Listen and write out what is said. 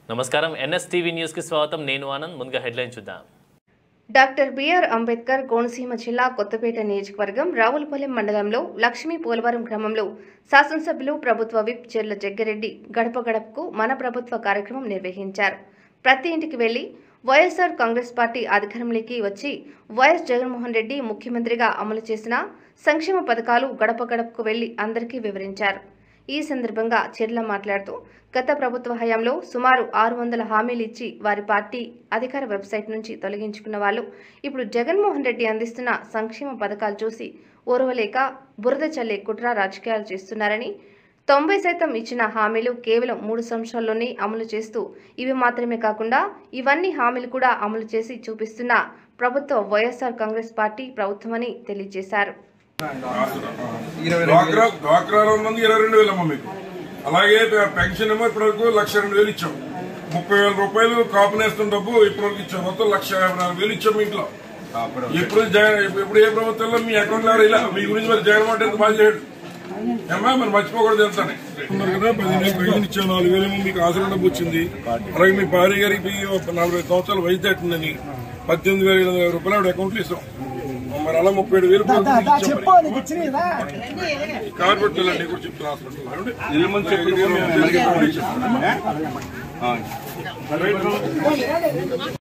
నమస్కారం ఎన్ఎస్టీవీ న్యూస్కి స్వాగతం నేను ఆనంద్ ముందుగా హెడ్లైన్ చూద్దాం డాక్టర్ బిఆర్ అంబేద్కర్ కోనసీమ జిల్లా కొత్తపేట నియోజకవర్గం రావులపల్లెం మండలంలో లక్ష్మీ పోలవరం గ్రామంలో శాసనసభ్యులు ప్రభుత్వ విప్ చెర్ల జగ్గిరెడ్డి గడప గడపకు మన ప్రభుత్వ కార్యక్రమం నిర్వహించారు ప్రతి ఇంటికి వెళ్లి వైఎస్ఆర్ కాంగ్రెస్ పార్టీ అధికారంలోకి వచ్చి వైఎస్ జగన్మోహన్ రెడ్డి ముఖ్యమంత్రిగా అమలు చేసిన సంక్షేమ పథకాలు గడప గడపకు వెళ్లి అందరికీ వివరించారు ఈ సందర్భంగా చెర్ల మాట్లాడుతూ గత ప్రభుత్వ హయాంలో సుమారు ఆరు వందల హామీలు ఇచ్చి వారి పార్టీ అధికార వెబ్సైట్ నుంచి తొలగించుకున్న వాళ్ళు ఇప్పుడు జగన్మోహన్ రెడ్డి అందిస్తున్న సంక్షేమ పథకాలు చూసి ఓర్వలేక బురద చల్లే కుట్ర రాజకీయాలు చేస్తున్నారని తొంభై శాతం ఇచ్చిన హామీలు కేవలం మూడు సంవత్సరాల్లోనే అమలు చేస్తూ ఇవి మాత్రమే కాకుండా ఇవన్నీ హామీలు కూడా అమలు చేసి చూపిస్తున్న ప్రభుత్వ వైఎస్ఆర్ కాంగ్రెస్ పార్టీ ప్రభుత్వమని తెలియజేశారు డ్వాక్రా డ్వాక్రాలో ఉన్నది ఇరవై రెండు వేలమ్మ మీకు అలాగే పెన్షన్ ఏమో ఇప్పటివరకు లక్ష రెండు వేలు ఇచ్చాం ముప్పై వేల రూపాయలు కాపు నేస్తున్న డబ్బు ఇప్పటివరకు ఇచ్చాం మొత్తం లక్ష యాభై నాలుగు వేలు ఇచ్చాం మీ ఇంట్లో ఇప్పుడు జగన్ ఇప్పుడు ఏ ప్రభుత్వంలో మీ అకౌంట్ లో ఇలా మీ గురించి మరి జగన్ మాట ఎంత బాగా చేయడు ఏమ్మా మరి మర్చిపోకూడదు ఎంత ఉన్నారు కదా పదిహేను పెన్షన్ ఇచ్చాం నాలుగు వేలేమో మీకు ఆసరా డబ్బు వచ్చింది అలాగే మీ భార్య గారికి ఒక నలభై సంవత్సరాల వయసు దాటిందని పద్దెనిమిది వేల ఎనిమిది వేల రూపాయలు ఆవిడ అకౌంట్లో ఇస్తాం మరి అలా ముప్పై ఏడు వేలు చెప్పు నీకు ఇచ్చినదా కార్పొరేట్ అన్ని కూడా చెప్తున్నా హాస్పిటల్ ఎల్లుమంది చెప్పిన